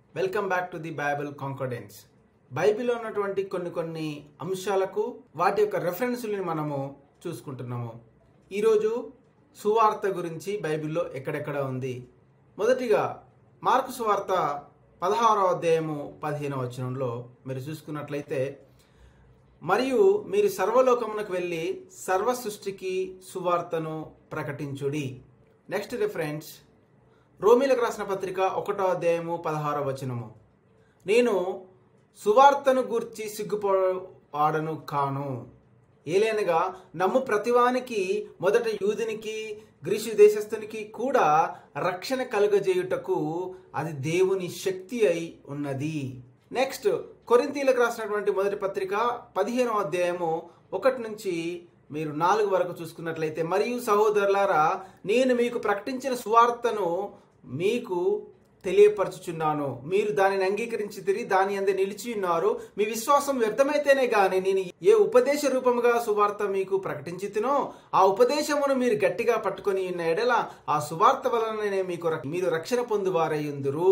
welcome back to the Bible confidence బైబిల్లో ఉన్నటువంటి కొన్ని కొన్ని అంశాలకు వాటి యొక్క రెఫరెన్స్ని మనము చూసుకుంటున్నాము ఈరోజు సువార్త గురించి బైబిల్లో ఎక్కడెక్కడ ఉంది మొదటిగా మార్కు సువార్త పదహారవ అధ్యాయము పదిహేనవ వచనంలో మీరు చూసుకున్నట్లయితే మరియు మీరు సర్వలోకమునకు వెళ్ళి సర్వ సృష్టికి సువార్తను ప్రకటించుడి నెక్స్ట్ రిఫరెన్స్ రోమిలకు రాసిన పత్రిక ఒకటో అధ్యాయము పదహారవ వచనము నేను సువార్తను గూర్చి సిగ్గుపడను కాను ఏలేనగా నమ్ము ప్రతివానికి మొదట యూదునికి గ్రీసు దేశస్థునికి కూడా రక్షణ కలుగజేయుటకు అది దేవుని శక్తి అయి ఉన్నది నెక్స్ట్ కొరింతీలకు రాసినటువంటి మొదటి పత్రిక పదిహేనవ అధ్యాయము ఒకటి నుంచి మీరు నాలుగు వరకు చూసుకున్నట్లయితే మరియు సహోదరులారా నేను మీకు ప్రకటించిన సువార్తను మీకు తెలియపరచుచున్నాను మీరు దానిని అంగీకరించి తిరిగి దాని అందే నిలిచి ఉన్నారు మీ విశ్వాసం వ్యర్థమైతేనే గాని నేను ఏ ఉపదేశ రూపముగా సువార్త మీకు ప్రకటించితునో ఆ ఉపదేశమును మీరు గట్టిగా పట్టుకొని ఉన్న ఎడల ఆ సువార్త వలననే మీకు రక్- మీరు రక్షణ పొందువారయ్యుందురు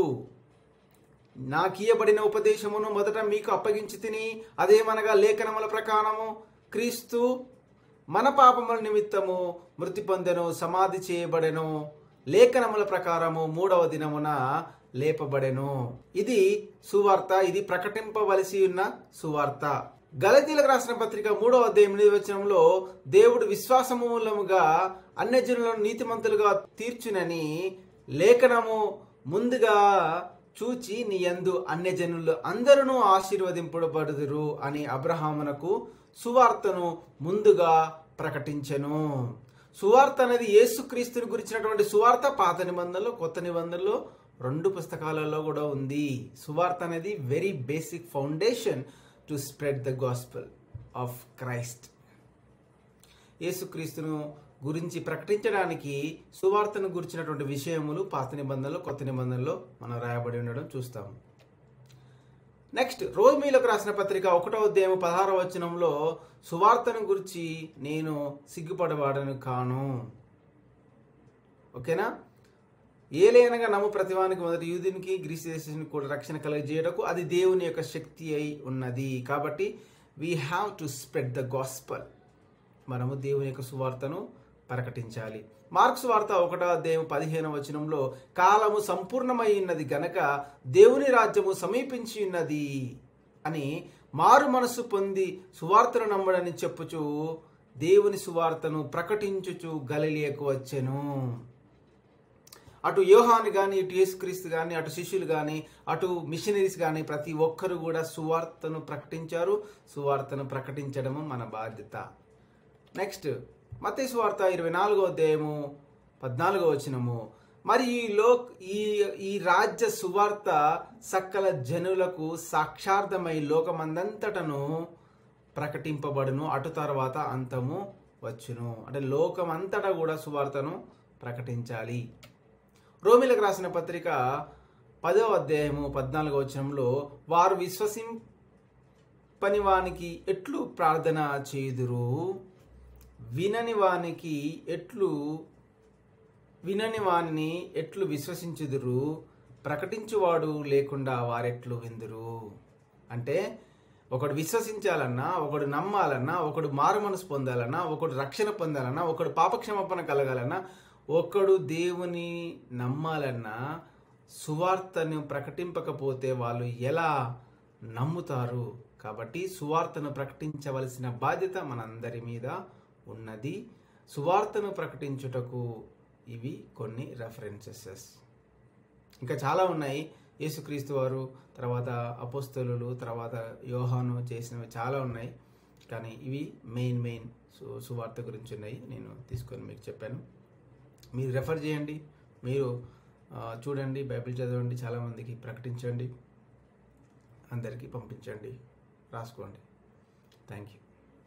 నాకీయబడిన ఉపదేశమును మొదట మీకు అప్పగించి తిని అదేమనగా లేఖనముల ప్రకారము క్రీస్తు మన పాపముల నిమిత్తము మృతి పొందెను సమాధి చేయబడెను లేఖనముల ప్రకారము మూడవ దినమున లేపబడెను ఇది సువార్త ఇది ప్రకటింపవలసి ఉన్న సువార్త గలతీలకు రాసిన పత్రిక మూడవ అధ్యాయం ఎనిమిది వచనంలో దేవుడు విశ్వాసము మూలముగా అన్యజనులను నీతిమంతులుగా తీర్చునని లేఖనము ముందుగా చూచి నీ యందు అన్యజనులు అందరూ ఆశీర్వదింపబడుదురు అని అబ్రహామునకు సువార్తను ముందుగా ప్రకటించెను సువార్త అనేది యేసుక్రీస్తుని గురించినటువంటి సువార్త పాత నిబంధనలో కొత్త నిబంధనలో రెండు పుస్తకాలలో కూడా ఉంది సువార్త అనేది very basic foundation to spread the gospel of Christ యేసుక్రీస్తును గురించి ప్రకటించడానికి సువార్తను గురించినటువంటి విషయములు పాత నిబంధనలు కొత్త నిబంధనలో మనం రాయబడి ఉండడం చూస్తాము నెక్స్ట్ రోమిలకు రాసిన పత్రిక ఒకటో అధ్యాయం పదహారవ వచనంలో సువార్తను గురించి నేను సిగ్గుపడవాడను కాను ఓకేనా ఏలేనగా నమ్ము ప్రతివానికి మొదటి యూదునికి గ్రీసు దేశానికి కూడా రక్షణ కలగజేయటకు అది దేవుని యొక్క శక్తి అయి ఉన్నది కాబట్టి we have to spread the gospel మనము దేవుని యొక్క సువార్తను ప్రకటించాలి మార్క్స్ వార్త ఒకటో అధ్యాయం పదిహేను వచనంలో కాలము సంపూర్ణమై ఉన్నది గనక దేవుని రాజ్యము సమీపించి ఉన్నది అని మారు మనసు పొంది సువార్తను నమ్మడని చెప్పుచు దేవుని సువార్తను ప్రకటించుచు గలిలియకు వచ్చెను అటు యోహాను కానీ ఇటు యేసుక్రీస్తు కానీ అటు శిష్యులు కానీ అటు మిషనరీస్ కానీ ప్రతి ఒక్కరు కూడా సువార్తను ప్రకటించారు సువార్తను ప్రకటించడము మన బాధ్యత నెక్స్ట్ మత్తయి సువార్త ఇరవై నాలుగో అధ్యాయము పద్నాలుగో వచనము మరి ఈ లో ఈ ఈ రాజ్య సువార్త సకల జనులకు సాక్షార్థమై లోకమందంతటను ప్రకటింపబడును అటు తర్వాత అంతము వచ్చును అంటే లోకమంతటా కూడా సువార్తను ప్రకటించాలి రోమిలకు రాసిన పత్రిక పదవ అధ్యాయము పద్నాలుగో వచనంలో వారు విశ్వసింపని వానికి ఎట్లు ప్రార్థన చేయుదురు వినని వానికి ఎట్లు వినని వాణ్ణి ఎట్లు విశ్వసించుదురు ప్రకటించువాడు లేకుండా వారెట్లు విందురు అంటే ఒకడు విశ్వసించాలన్నా ఒకడు నమ్మాలన్నా ఒకడు మారు మనసు పొందాలన్నా ఒకడు రక్షణ పొందాలన్నా ఒకడు పాపక్షమాపణ కలగాలన్నా ఒకడు దేవుని నమ్మాలన్నా సువార్తను ప్రకటింపకపోతే వాళ్ళు ఎలా నమ్ముతారు కాబట్టి సువార్తను ప్రకటించవలసిన బాధ్యత మనందరి మీద ఉన్నది సువార్తను ప్రకటించుటకు ఇవి కొన్ని రెఫరెన్సెస్ ఇంకా చాలా ఉన్నాయి యేసుక్రీస్తు వారు తర్వాత అపోస్తలులు తర్వాత యోహాను చేసినవి చాలా ఉన్నాయి కానీ ఇవి మెయిన్ మెయిన్ సు సువార్త గురించి ఉన్నాయి నేను తీసుకొని మీకు చెప్పాను మీరు రెఫర్ చేయండి మీరు ఆ, చూడండి బైబిల్ చదవండి చాలామందికి ప్రకటించండి అందరికీ పంపించండి రాసుకోండి థ్యాంక్ యూ